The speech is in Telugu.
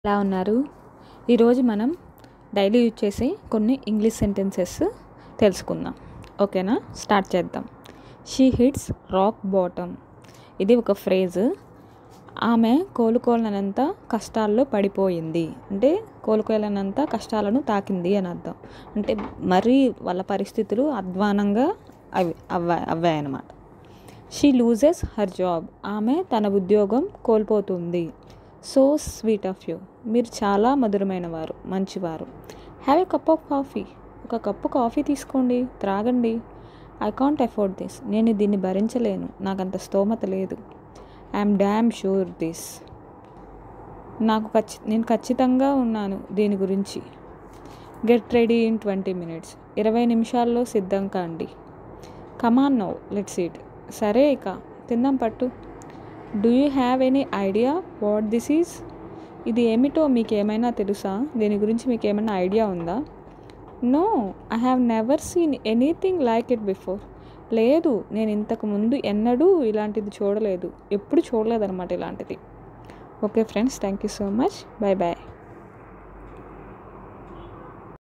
ఎలా ఉన్నారు ఈరోజు మనం డైలీ యూజ్ చేసే కొన్ని ఇంగ్లీష్ సెంటెన్సెస్ తెలుసుకుందాం ఓకేనా స్టార్ట్ చేద్దాం షీ హిట్స్ రాక్ బాటమ్ ఇది ఒక ఫ్రేజ్ ఆమె కోలుకోలేనంత కష్టాల్లో పడిపోయింది అంటే కోలుకోలేనంత కష్టాలను తాకింది అని అర్థం అంటే మరీ వాళ్ళ పరిస్థితులు అధ్వానంగా అవి అవ్వా అవ్వాయన్నమాట షీ లూజెస్ హర్ జాబ్ ఆమె తన ఉద్యోగం కోల్పోతుంది సో స్వీట్ ఆఫ్ యూ మీరు చాలా మధురమైన వారు మంచివారు have a cup of coffee ఒక కప్పు కాఫీ తీసుకోండి త్రాగండి ఐ కాంట్ అఫోర్డ్ దిస్ నేను దీన్ని భరించలేను నాకంత స్తోమత లేదు ఐఎమ్ డ్యామ్ షూర్ దిస్ నాకు ఖచ్చి నేను ఖచ్చితంగా ఉన్నాను దీని గురించి get ready in twenty minutes ఇరవై నిమిషాల్లో సిద్ధం కాండి కమాన్ నో లెట్స్ ఇట్ సరే ఇక తిందాం పట్టు do you have any idea what this is ఇది ఏమిటో మీకు ఏమైనా తెలుసా దీని గురించి మీకు ఏమైనా ఐడియా ఉందా no I have never seen anything like it before లేదు నేను ఇంతకు ముందు ఎన్నడూ ఇలాంటిది చూడలేదు ఎప్పుడు చూడలేదన్నమాట ఇలాంటిది okay friends thank you so much bye bye